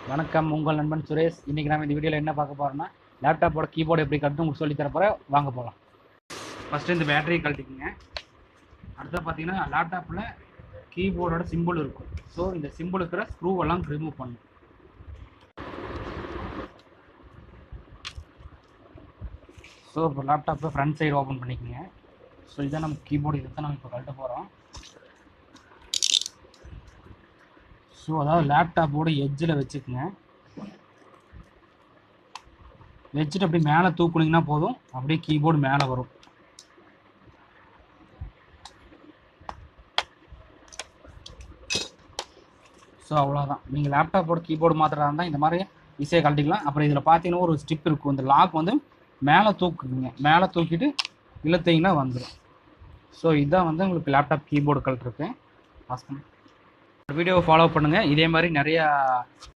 வணக்கம் உங்கள் நண்பன் சுரேஷ் இன்னைக்கு நம்ம இந்த வீடியோவில் என்ன பார்க்க போறோம்னா லேப்டாப்போட கீபோர்டு எப்படி கட்டணும் உங்களுக்கு சொல்லி தரப்போற வாங்க போகலாம் ஃபர்ஸ்ட் இந்த பேட்டரியை கழட்டிக்குங்க அடுத்து பார்த்தீங்கன்னா லேப்டாப்பில் கீபோர்டோட சிம்பிள் இருக்கும் ஸோ இந்த சிம்பிள் இருக்கிற ஸ்க்ரூ எல்லாம் ரிமூவ் பண்ணும் ஸோ இப்போ லேப்டாப்பை ஃப்ரண்ட் சைடு ஓப்பன் பண்ணிக்கோங்க ஸோ இதான் நம்ம கீபோர்டு இதை தான் நம்ம இப்போ கழட்ட போகிறோம் ஸோ அதாவது லேப்டாப்போட எட்ஜில் வச்சுக்கோங்க வச்சுட்டு அப்படி மேலே தூக்குனீங்கன்னா போதும் அப்படியே கீபோர்டு மேலே வரும் ஸோ அவ்வளோதான் நீங்கள் லேப்டாப்போட கீபோர்டு மாத்திரா இருந்தால் இந்த மாதிரி ஈஸியாக கழட்டிக்கலாம் அப்புறம் இதில் பார்த்தீங்கன்னா ஒரு ஸ்டிப் இருக்கும் இந்த லாக் வந்து மேலே தூக்குங்க மேலே தூக்கிட்டு இழுத்தீங்கன்னா வந்துடும் ஸோ இதுதான் வந்து உங்களுக்கு லேப்டாப் கீபோர்டு கழட்டிருக்கு வீடியோவை ஃபாலோ பண்ணுங்கள் இதே மாதிரி நிறையா